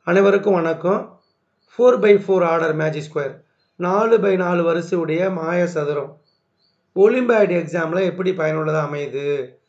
அனைவருக்கும் வணக்கம் four by four order magic square நாலு பை நாலு வரிசையுடைய மாய சதுரம் ஒலிம்பியாட் எக்ஸாமில் எப்படி பயனுள்ளதாக அமையுது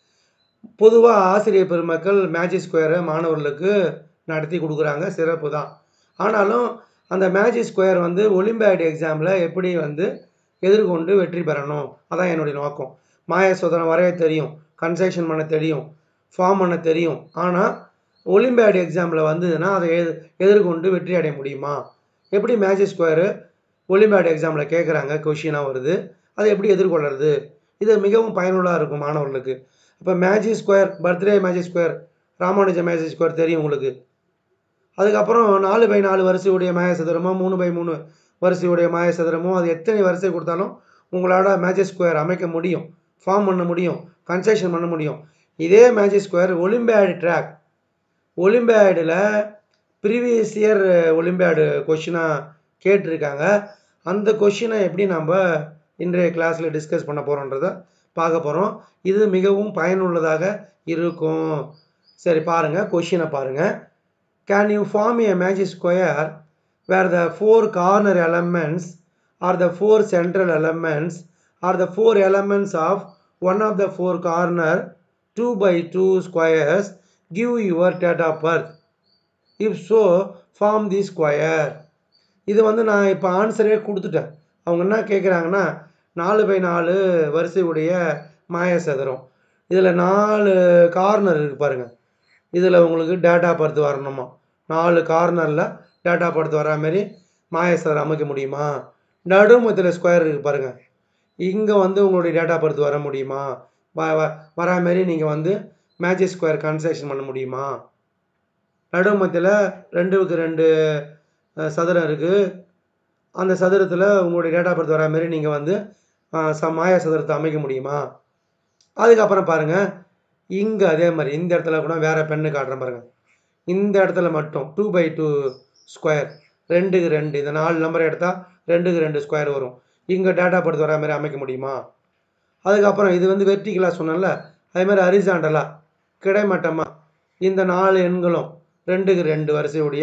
பொதுவாக ஆசிரியர் பெருமக்கள் மேஜிக் ஸ்கொயரை மாணவர்களுக்கு நடத்தி கொடுக்குறாங்க சிறப்பு தான் ஆனாலும் அந்த மேஜிக் ஸ்கொயர் வந்து ஒலிம்பியாட் எக்ஸாமில் எப்படி வந்து எதிர்கொண்டு வெற்றி பெறணும் அதான் என்னுடைய நோக்கம் மாய சதுரம் வரைய தெரியும் கன்ஸ்ட்ரக்ஷன் பண்ண தெரியும் ஃபார்ம் பண்ண தெரியும் ஆனால் ஒலிம்பியாட் எக்ஸாமில் வந்ததுன்னா அதை எது எதிர்கொண்டு வெற்றி அடைய முடியுமா எப்படி மேஜிக் ஸ்கொயரு ஒலிம்பியாட் எக்ஸாமில் கேட்குறாங்க கொஷினாக வருது அதை எப்படி எதிர்கொள்கிறது இது மிகவும் பயனுள்ளதாக இருக்கும் மாணவர்களுக்கு இப்போ magic square birthday magic square Ramanuja magic square தெரியும் உங்களுக்கு அதுக்கப்புறம் நாலு பை நாலு வரிசையுடைய மாய சதுரமோ மூணு பை மூணு வரிசையுடைய மாய சதுரமோ அது எத்தனை வரிசை கொடுத்தாலும் உங்களால் மேஜிக் ஸ்கொயர் அமைக்க முடியும் ஃபார்ம் பண்ண முடியும் கன்ஸ்ட்ரக்ஷன் பண்ண முடியும் இதே மேஜிக் ஸ்கொயர் ஒலிம்பியாடு ட்ராக் ஒலிம்பியாடில் ப்ரீவியஸ் இயர் ஒலிம்பியாடு கொஷினாக கேட்டிருக்காங்க அந்த கொஷினை எப்படி நம்ம இன்றைய கிளாஸில் டிஸ்கஸ் பண்ண போகிறோன்றத பார்க்க போகிறோம் இது மிகவும் பயனுள்ளதாக இருக்கும் சரி பாருங்கள் கொஷினை பாருங்கள் can you form a magic square where the four corner elements are the four central elements are the four elements of one of the four corner two by two squares give your date of birth if so form the square இது வந்து நான் இப்போ ஆன்சரே கொடுத்துட்டேன் அவங்க என்ன கேட்குறாங்கன்னா நாலு by நாலு வரிசையுடைய மாய சதுரம் இதில் நாலு கார்னர் இருக்குது பாருங்கள் இதில் உங்களுக்கு டேட்டா பர்த் வரணுமா நாலு கார்னரில் டேட்டா பர்த் வரா மாதிரி மாய சதுரம் அமைக்க முடியுமா நடுமத்தில் ஸ்கொயர் இருக்குது பாருங்கள் இங்கே வந்து உங்களுடைய டேட்டா பர்த் வர முடியுமா வ வ வரா மாரி நீங்கள் வந்து மேஜிக் ஸ்கொயர் கன்ஸ்ட்ரக்ஷன் பண்ண முடியுமா நடுமத்தில் ரெண்டுக்கு ரெண்டு சதுரம் இருக்குது அந்த சதுரத்தில் உங்களுடைய டேட்டா பர்த் வரா மாரி நீங்கள் வந்து ச மாய சதுரத்தை அமைக்க முடியுமா அதுக்கப்புறம் பாருங்கள் இங்கே அதே மாதிரி இந்த இடத்துல கூட வேறு பெண்ணு காட்டுறேன் பாருங்கள் இந்த இடத்துல மட்டும் டூ பை டூ ஸ்கொயர் ரெண்டுக்கு ரெண்டு இந்த நாலு நம்பர் எடுத்தால் ரெண்டுக்கு ரெண்டு ஸ்கொயர் வரும் இங்கே டேட்டா படுத்து வரா மாதிரி அமைக்க முடியுமா அதுக்கப்புறம் இது வந்து வெர்டிகலாக சொன்னேன்ல அதே மாதிரி அரிசாண்டலாக கிடைமட்டமாக இந்த நாலு எண்களும் ரெண்டுக்கு ரெண்டு வரிசையுடைய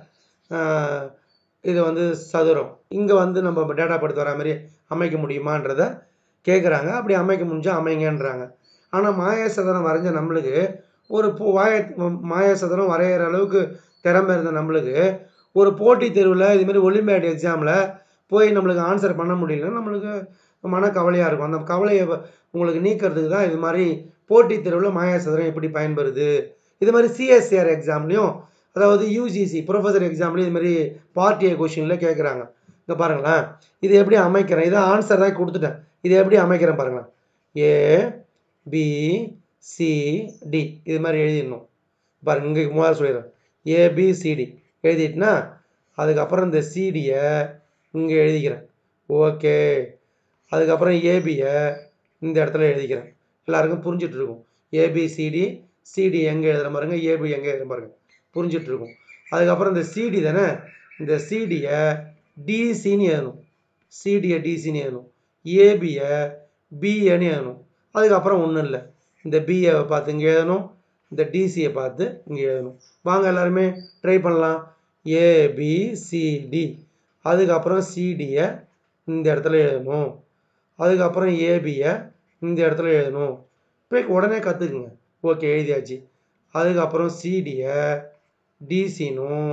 இது வந்து சதுரம் இங்கே வந்து நம்ம டேட்டா படுத்து வரா மாதிரி அமைக்க முடியுமான்றத கேட்குறாங்க அப்படி அமைக்க முடிஞ்சால் அமைங்கன்றாங்க ஆனால் மாய சதுரம் வரைஞ்ச நம்மளுக்கு ஒரு வாய மாய சதுரம் வரைகிற அளவுக்கு திறமை இருந்த நம்மளுக்கு ஒரு போட்டித் தேர்வில் இதுமாரி ஒலிம்பியாட் எக்ஸாமில் போய் நம்மளுக்கு ஆன்சர் பண்ண முடியலன்னா நம்மளுக்கு மன கவலையாக இருக்கும் அந்த கவலையை உங்களுக்கு நீக்கிறதுக்கு தான் இது மாதிரி போட்டித் தேர்வில் மாய சதுரம் எப்படி பயன்படுது இது மாதிரி சிஎஸ்சிஆர் எக்ஸாம்லேயும் அதாவது யூஜிசி ப்ரொஃபஸர் எக்ஸாம்லேயும் இது மாதிரி பார்ட்டி கொஷினில் கேட்குறாங்க இங்கே பாருங்களேன் இது எப்படி அமைக்கிறேன் இதை ஆன்சர் தான் கொடுத்துட்டேன் இது எப்படி அமைக்கிறேன் பாருங்களேன் ஏ பி சி டி இது மாதிரி எழுதிடணும் பாருங்க இங்கே முதல்ல சொல்லிடுறேன் ஏபிசிடி எழுதிட்டுனா அதுக்கப்புறம் இந்த சிடியை இங்கே எழுதிக்கிறேன் ஓகே அதுக்கப்புறம் ஏபியை இந்த இடத்துல எழுதிக்கிறேன் எல்லாருக்கும் புரிஞ்சிட்டு இருக்கும் ஏபிசிடி சிடி எங்கே எழுதுகிற பாருங்க ஏபி எங்கே எழுதுகிற பாருங்க புரிஞ்சிட்டு இருக்கும் அதுக்கப்புறம் இந்த சிடி தானே இந்த சிடியை டிசின்னு எழுதணும் சிடியை டிசின்னு எழுதணும் ஏபியை பிஏன்னு எழுதணும் அதுக்கப்புறம் ஒன்றும் இல்லை இந்த பிஏ பார்த்து இங்கே எழுதணும் இந்த டிசியை பார்த்து இங்கே எழுதணும் வாங்க எல்லாருமே ட்ரை பண்ணலாம் ஏபிசிடி அதுக்கப்புறம் சிடியை இந்த இடத்துல எழுதணும் அதுக்கப்புறம் ஏபியை இந்த இடத்துல எழுதணும் இப்போ உடனே கற்றுக்குங்க ஓகே எழுதியாச்சு அதுக்கப்புறம் சிடியை டிசினும்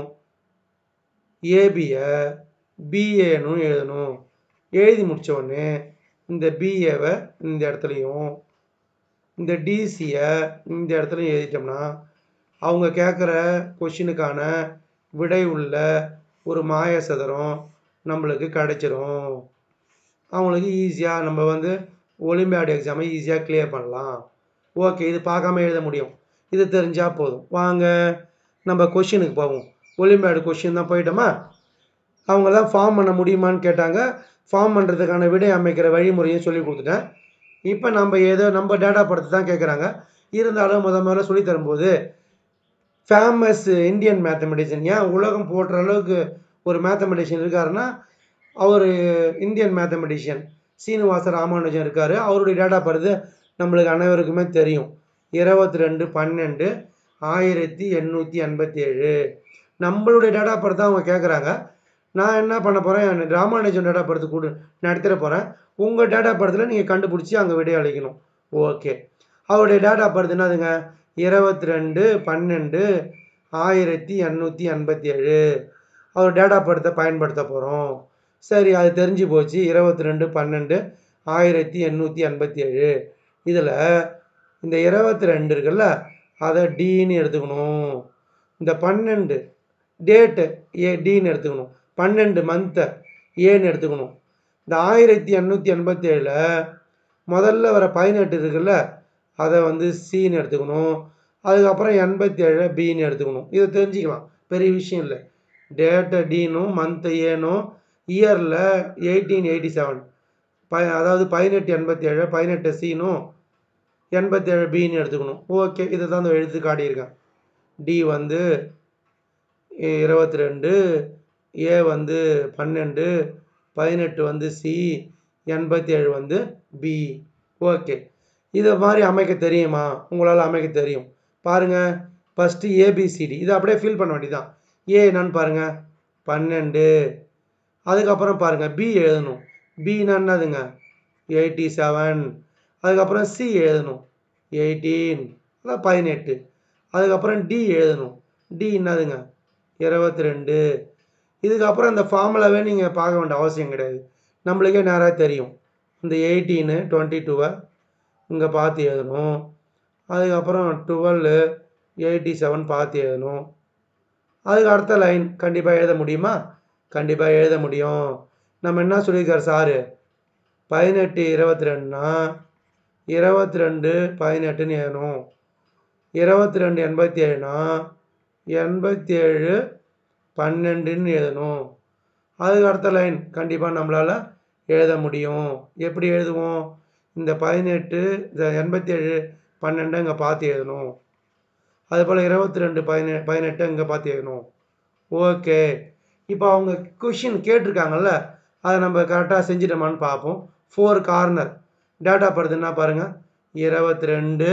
ஏபியை பிஏனும் எழுதணும் எழுதி முடித்த உடனே இந்த பிஏவை இந்த இடத்துலையும் இந்த டிசியை இந்த இடத்துல எழுதிட்டோம்னா அவங்க கேட்குற கொஷினுக்கான விடை உள்ள ஒரு மாய சதுரம் நம்மளுக்கு கிடைச்சிரும் அவங்களுக்கு ஈஸியாக நம்ம வந்து ஒலிம்பியாட் எக்ஸாமை ஈஸியாக கிளியர் பண்ணலாம் ஓகே இது பார்க்காம எழுத முடியும் இது தெரிஞ்சால் போதும் வாங்க நம்ம கொஷினுக்கு போவோம் ஒலிம்பியாடு கொஷின் தான் போயிட்டோமா அவங்க தான் ஃபார்ம் பண்ண முடியுமான்னு கேட்டாங்க ஃபார்ம் பண்ணுறதுக்கான விடை அமைக்கிற வழிமுறையும் சொல்லி கொடுத்துட்டேன் இப்போ நம்ம ஏதோ நம்ம டேட்டா படத்தை தான் கேட்குறாங்க இருந்தாலும் முத முதல்ல சொல்லி தரும்போது ஃபேமஸ் இந்தியன் மேத்தமெட்டிஷியன் ஏன் உலகம் போடுற அளவுக்கு ஒரு மேத்தமெட்டிஷியன் இருக்காருன்னா அவர் இந்தியன் மேத்தமெட்டிஷியன் சீனிவாச ராமானுஜன் இருக்கார் அவருடைய டேட்டா படுது நம்மளுக்கு அனைவருக்குமே தெரியும் இருபத்தி ரெண்டு பன்னெண்டு ஆயிரத்தி எண்ணூற்றி எண்பத்தி ஏழு நம்மளுடைய டேட்டா பர்த் தான் அவங்க கேட்குறாங்க நான் என்ன பண்ண போகிறேன் ராமானுஜன் டேட்டா பர்த் கொடு நான் எடுத்துகிட்டு போகிறேன் உங்கள் டேட்டா பர்த்தில் நீங்கள் கண்டுபிடிச்சி அங்கே விடைய அளிக்கணும் ஓகே அவருடைய டேட்டா பர்த் என்னதுங்க இருபத்தி ரெண்டு பன்னெண்டு ஆயிரத்தி எண்ணூற்றி எண்பத்தி ஏழு அவர் டேட்டா பர்த்தை பயன்படுத்த போகிறோம் சரி அது தெரிஞ்சு போச்சு இருபத்தி ரெண்டு பன்னெண்டு ஆயிரத்தி எண்ணூற்றி எண்பத்தி ஏழு இதில் இந்த இருபத்தி ரெண்டு இருக்குல்ல அதை டின்னு எடுத்துக்கணும் இந்த பன்னெண்டு டேட்டு ஏ டின்னு எடுத்துக்கணும் பன்னெண்டு மந்த்தை ஏன்னு எடுத்துக்கணும் இந்த ஆயிரத்தி எண்ணூற்றி எண்பத்தி ஏழில் முதல்ல வர பதினெட்டு இருக்குல்ல அதை வந்து சின்னு எடுத்துக்கணும் அதுக்கப்புறம் எண்பத்தி ஏழை பின்னு எடுத்துக்கணும் இதை தெரிஞ்சுக்கலாம் பெரிய விஷயம் இல்லை டேட்டை டீனும் மந்த்து ஏனும் இயரில் எயிட்டீன் எயிட்டி செவன் ப அதாவது பதினெட்டு எண்பத்தி ஏழு பதினெட்டு சீனும் எண்பத்தேழு பின்னு எடுத்துக்கணும் ஓகே இதை தான் இந்த எழுத்து காட்டியிருக்கேன் டி வந்து இருபத்தி ரெண்டு ஏ வந்து பன்னெண்டு பதினெட்டு வந்து சி எண்பத்தி ஏழு வந்து பி ஓகே இதை மாதிரி அமைக்க தெரியுமா உங்களால் அமைக்க தெரியும் பாருங்கள் ஃபஸ்ட்டு ஏபிசிடி இதை அப்படியே ஃபில் பண்ண வேண்டியதான் ஏ என்னன்னு பாருங்கள் பன்னெண்டு அதுக்கப்புறம் பாருங்கள் பி எழுதணும் பின்னா என்னதுங்க எயிட்டி செவன் அதுக்கப்புறம் சி எழுதணும் எயிட்டீன் அதான் பதினெட்டு அதுக்கப்புறம் டி எழுதணும் டி என்னதுங்க இருபத்தி ரெண்டு இதுக்கப்புறம் இந்த ஃபார்முலாவே நீங்கள் பார்க்க வேண்டிய அவசியம் கிடையாது நம்மளுக்கே நேராக தெரியும் இந்த எயிட்டீனு டுவெண்ட்டி டூவை இங்கே பார்த்து எழுதணும் அதுக்கப்புறம் டுவெல்லு எயிட்டி செவன் பார்த்து எழுதணும் அதுக்கு அடுத்த லைன் கண்டிப்பாக எழுத முடியுமா கண்டிப்பாக எழுத முடியும் நம்ம என்ன சொல்லியிருக்கார் சாரு பதினெட்டு இருபத்தி ரெண்டுனா இருபத்தி ரெண்டு பதினெட்டுன்னு எழுதணும் இருபத்தி ரெண்டு எண்பத்தி ஏழுனா எண்பத்தி ஏழு பன்னெண்டுன்னு எழுதணும் அதுக்கு அடுத்த லைன் கண்டிப்பாக நம்மளால் எழுத முடியும் எப்படி எழுதுவோம் இந்த பதினெட்டு இந்த எண்பத்தி ஏழு பன்னெண்டை இங்கே பார்த்து எழுதணும் அதுபோல் இருபத்தி ரெண்டு பதினெ பதினெட்டு இங்கே பார்த்து எழுதணும் ஓகே இப்போ அவங்க கொஷின் கேட்டிருக்காங்கல்ல அதை நம்ம கரெக்டாக செஞ்சிட்டோமான்னு பார்ப்போம் ஃபோர் கார்னர் டேட்டா படுது என்ன பாருங்கள் இருபத்தி ரெண்டு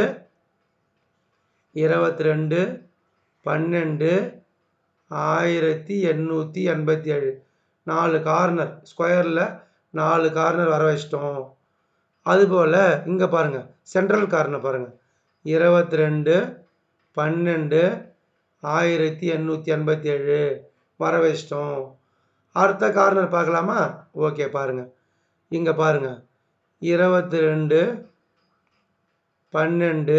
இருபத்தி ரெண்டு பன்னெண்டு ஆயிரத்தி எண்ணூற்றி எண்பத்தி ஏழு நாலு கார்னர் ஸ்கொயரில் நாலு கார்னர் வர வச்சிட்டோம் அதுபோல் இங்கே பாருங்கள் சென்ட்ரல் கார்னர் பாருங்கள் இருபத்தி ரெண்டு பன்னெண்டு ஆயிரத்தி எண்ணூற்றி எண்பத்தி ஏழு வர வச்சிட்டோம் அடுத்த கார்னர் பார்க்கலாமா ஓகே பாருங்கள் இங்கே பாருங்கள் இருபத்தி ரெண்டு பன்னெண்டு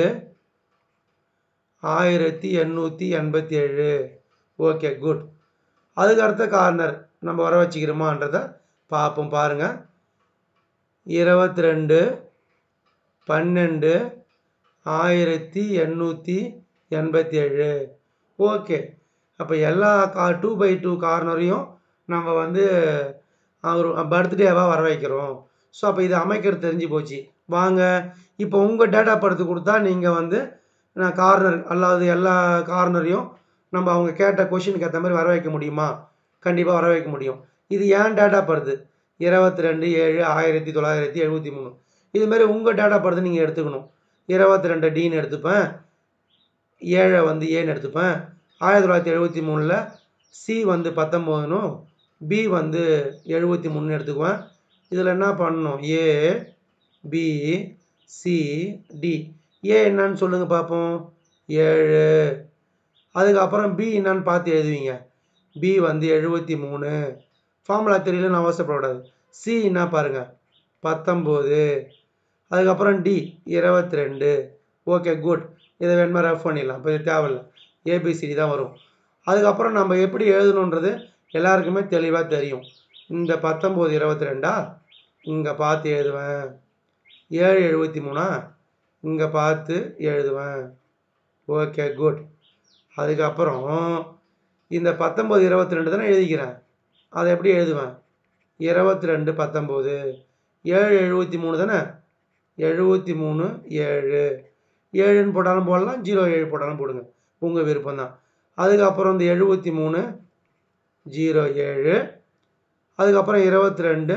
ஆயிரத்தி எண்ணூற்றி எண்பத்தி ஏழு ஓகே குட் அதுக்கு அடுத்த கார்னர் நம்ம வர வச்சுக்கிறோமான்றதை பார்ப்போம் பாருங்கள் இருபத்தி ரெண்டு பன்னெண்டு ஆயிரத்தி எண்ணூற்றி எண்பத்தி ஏழு ஓகே அப்போ எல்லா கா டூ பை டூ கார்னரையும் நம்ம வந்து ஒரு பர்த்டேவாக வர வைக்கிறோம் ஸோ அப்போ இது அமைக்கிறது தெரிஞ்சு போச்சு வாங்க இப்போ உங்கள் டேட்டா படுத்து கொடுத்தா நீங்கள் வந்து நான் கார்னர் அல்லாது எல்லா கார்னரையும் நம்ம அவங்க கேட்ட கொஷினுக்கு ஏற்ற மாதிரி வர வைக்க முடியுமா கண்டிப்பாக வர வைக்க முடியும் இது ஏன் டேட்டா படுது இருபத்தி ரெண்டு ஏழு ஆயிரத்தி தொள்ளாயிரத்தி எழுபத்தி மூணு இதுமாரி உங்கள் டேட்டா படுத்து நீங்கள் எடுத்துக்கணும் இருபத்தி ரெண்டு டின்னு எடுத்துப்பேன் ஏழை வந்து ஏன்னு எடுத்துப்பேன் ஆயிரத்தி தொள்ளாயிரத்தி எழுபத்தி மூணில் சி வந்து பத்தொம்போதுனும் பி வந்து எழுபத்தி மூணுன்னு எடுத்துக்குவேன் இதில் என்ன பண்ணணும் A B C D A என்னன்னு சொல்லுங்கள் பார்ப்போம் ஏழு அதுக்கப்புறம் பி என்னன்னு பார்த்து எழுதுவீங்க பி வந்து எழுபத்தி மூணு ஃபார்முலா தெரியலன்னு அவசரப்படக்கூடாது சி என்ன பாருங்கள் பத்தொம்போது அதுக்கப்புறம் டி இருபத்தி ரெண்டு ஓகே குட் இதை வேணுமா ரஃப் பண்ணிடலாம் இப்போ இது தேவையில்ல ஏபிசிடி தான் வரும் அதுக்கப்புறம் நம்ம எப்படி எழுதணுன்றது எல்லாருக்குமே தெளிவாக தெரியும் இந்த பத்தொம்போது இருபத்தி ரெண்டா இங்கே பார்த்து எழுதுவேன் ஏழு எழுபத்தி மூணா இங்கே பார்த்து எழுதுவேன் ஓகே குட் அதுக்கப்புறம் இந்த பத்தொம்போது இருபத்தி ரெண்டு தானே எழுதிக்கிறேன் அதை எப்படி எழுதுவேன் இருபத்தி ரெண்டு பத்தொம்போது ஏழு எழுபத்தி மூணு தானே எழுபத்தி மூணு ஏழு ஏழுன்னு போட்டாலும் போடலாம் ஜீரோ ஏழு போட்டாலும் போடுங்க உங்கள் விருப்பம் தான் அதுக்கப்புறம் இந்த எழுபத்தி மூணு ஜீரோ ஏழு அதுக்கப்புறம் இருபத்தி ரெண்டு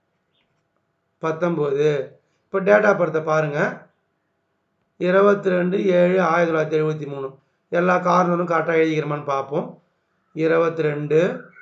பத்தொம்போது இப்போ டேட்டா படத்தை பாருங்கள் இருபத்தி ரெண்டு ஏழு ஆயிரத்தி தொள்ளாயிரத்தி எழுபத்தி மூணு எல்லா கார்னரும் கரெக்டாக எழுதிக்கிறோமான்னு பார்ப்போம் இருபத்தி ரெண்டு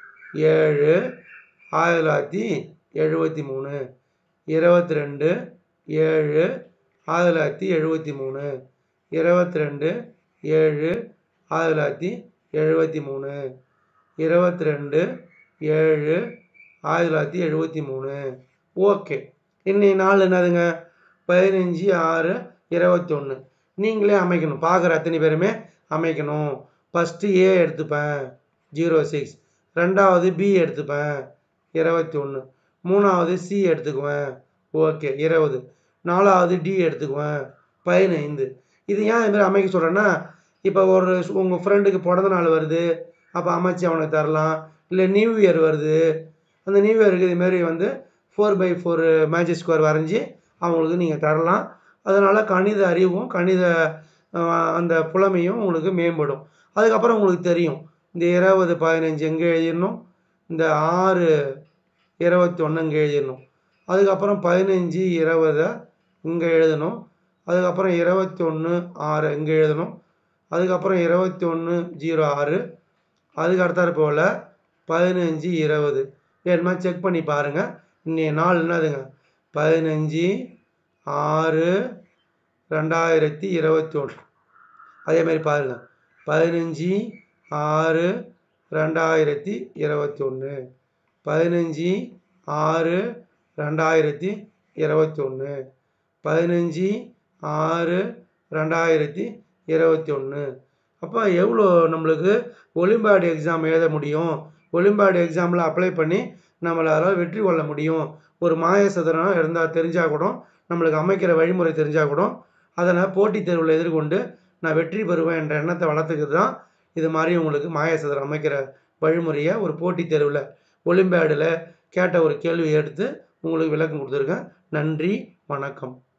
ஏழு ஆயிரத்தி தொள்ளாயிரத்தி எழுபத்தி மூணு இருபத்தி ரெண்டு ஏழு ஆயிரத்தி தொள்ளாயிரத்தி எழுபத்தி மூணு இருபத்தி ரெண்டு ஏழு ஆயிரத்தி தொள்ளாயிரத்தி எழுபத்தி மூணு இருபத்தி ரெண்டு ஏழு ஆயிரத்தி தொள்ளாயிரத்தி எழுபத்தி மூணு ஓகே இன்னைக்கு நாள் என்னதுங்க பதினஞ்சு ஆறு இருபத்தி ஒன்று நீங்களே அமைக்கணும் பார்க்குற அத்தனை பேருமே அமைக்கணும் ஃபஸ்ட்டு ஏ எடுத்துப்பேன் ஜீரோ சிக்ஸ் ரெண்டாவது பி எடுத்துப்பேன் இருபத்தி ஒன்று மூணாவது சி எடுத்துக்குவேன் ஓகே இருபது நாலாவது டி எடுத்துக்குவேன் பதினைந்து இது ஏன் இதுமாதிரி அமைக்க சொல்கிறேன்னா இப்போ ஒரு உங்கள் ஃப்ரெண்டுக்கு பிறந்த நாள் வருது அப்போ அமைச்சு அவனுக்கு தரலாம் இல்லை நியூ இயர் வருது அந்த நியூ இயருக்கு இதுமாரி வந்து four by four magic square வரைஞ்சி அவங்களுக்கு நீங்கள் தரலாம் அதனால் கணித அறிவும் கணித அஹ், அந்த புலமையும் உங்களுக்கு மேம்படும் அதுக்கப்புறம் உங்களுக்கு தெரியும் இந்த இருபது பதினஞ்சு எங்கே எழுதிடணும் இந்த ஆறு இருபத்தி ஒன்று இங்கே எழுதிடணும் அதுக்கப்புறம் பதினஞ்சு இருபதை இங்கே எழுதணும் அதுக்கப்புறம் இருபத்தி ஒன்று ஆறு இங்கே எழுதணும் அதுக்கப்புறம் இருபத்தி ஒன்று ஜீரோ ஆறு அதுக்கு அடுத்தாற் போல் பதினஞ்சு இருபது வேணுமா செக் பண்ணி பாருங்கள் இன்னைய நாள் என்னதுங்க பதினஞ்சு ஆறு ரெண்டாயிரத்தி இருபத்தி ஒன்று அதேமாதிரி பாருங்கள் பதினஞ்சு ஆறு ரெண்டாயிரத்தி இருபத்தி ஒன்று பதினஞ்சு ஆறு ரெண்டாயிரத்தி இருபத்தி ஒன்று பதினஞ்சு ஆறு ரெண்டாயிரத்தி இருபத்தி ஒன்று அப்போ எவ்வளோ நம்மளுக்கு ஒலிம்பாடு எக்ஸாம் எழுத முடியும் ஒலிம்பாடு எக்ஸாமில் அப்ளை பண்ணி நம்மளால் வெற்றி கொள்ள முடியும் ஒரு மாய சதுரம் இருந்தால் தெரிஞ்சால் கூட நம்மளுக்கு அமைக்கிற வழிமுறை தெரிஞ்சால் கூட அதனை போட்டித் தேர்வில் எதிர்கொண்டு நான் வெற்றி பெறுவேன் என்ற எண்ணத்தை வளர்த்துக்கிறது தான் இது மாதிரி உங்களுக்கு மாய சதுரம் அமைக்கிற வழிமுறையை ஒரு போட்டித் தேர்வில் ஒலிம்பியாடில் கேட்ட ஒரு கேள்வி எடுத்து உங்களுக்கு விளக்கம் கொடுத்துருக்கேன் நன்றி வணக்கம்